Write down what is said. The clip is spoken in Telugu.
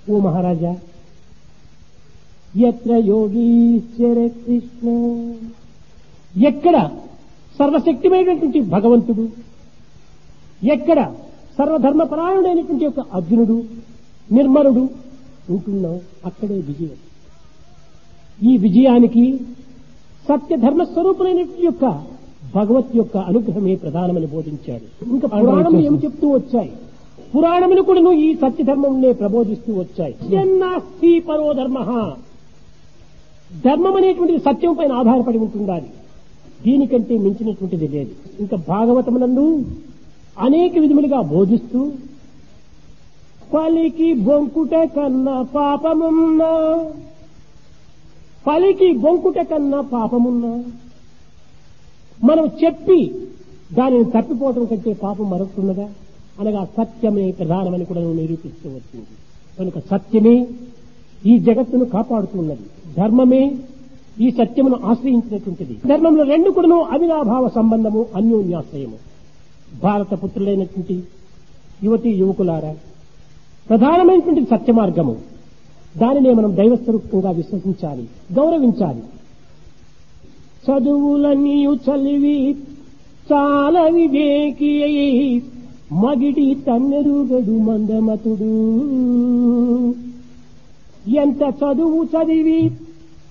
ఓ మహారాజా ఎత్ర యోగీశ్వర కృష్ణ ఎక్కడ సర్వశక్తిమైనటువంటి భగవంతుడు ఎక్కడ సర్వధర్మపరాయణుడైనటువంటి ఒక అర్జునుడు నిర్మలుడు ఉంటున్నాం అక్కడే విజయం ఈ విజయానికి సత్యధర్మ స్వరూపులైనటువంటి యొక్క భగవత్ యొక్క అనుగ్రహమే ప్రధానమని బోధించాడు ఇంకా పురాణం ఏమి చెప్తూ వచ్చాయి పురాణములు కూడా ఈ సత్యధర్మంనే ప్రబోధిస్తూ వచ్చాయి జన్నాస్తి పరో ధర్మ ధర్మం అనేటువంటిది సత్యం పైన ఆధారపడి ఉంటుండాలి దీనికంటే మించినటువంటిది లేదు ఇంకా భాగవతమునందు అనేక విధములుగా బోధిస్తూ పలికి బొంకుట కన్నా పాపమున్నా పలికి బొంకుట కన్నా పాపమున్నా మనం చెప్పి దానిని తప్పిపోవటం కంటే పాపం మరొకటున్నదా అనగా సత్యమే ప్రధానమని కూడా నిరూపిస్తూ వచ్చింది కనుక సత్యమే ఈ జగత్తును కాపాడుతున్నది ధర్మమే ఈ సత్యమును ఆశ్రయించినటువంటిది ధర్మంలో రెండు కూడాను అవినాభావ సంబంధము అన్యోన్యాశ్రయము భారత పుత్రులైనటువంటి యువతి యువకులారా ప్రధానమైనటువంటి సత్య మార్గము దానినే మనం దైవస్వరూపంగా విశ్వసించాలి గౌరవించాలి చదువులన్నీ చలివి చాలా వివేకి అయి మగిడి తన్నెరుగడు మందమతుడు ఎంత చదువు చదివి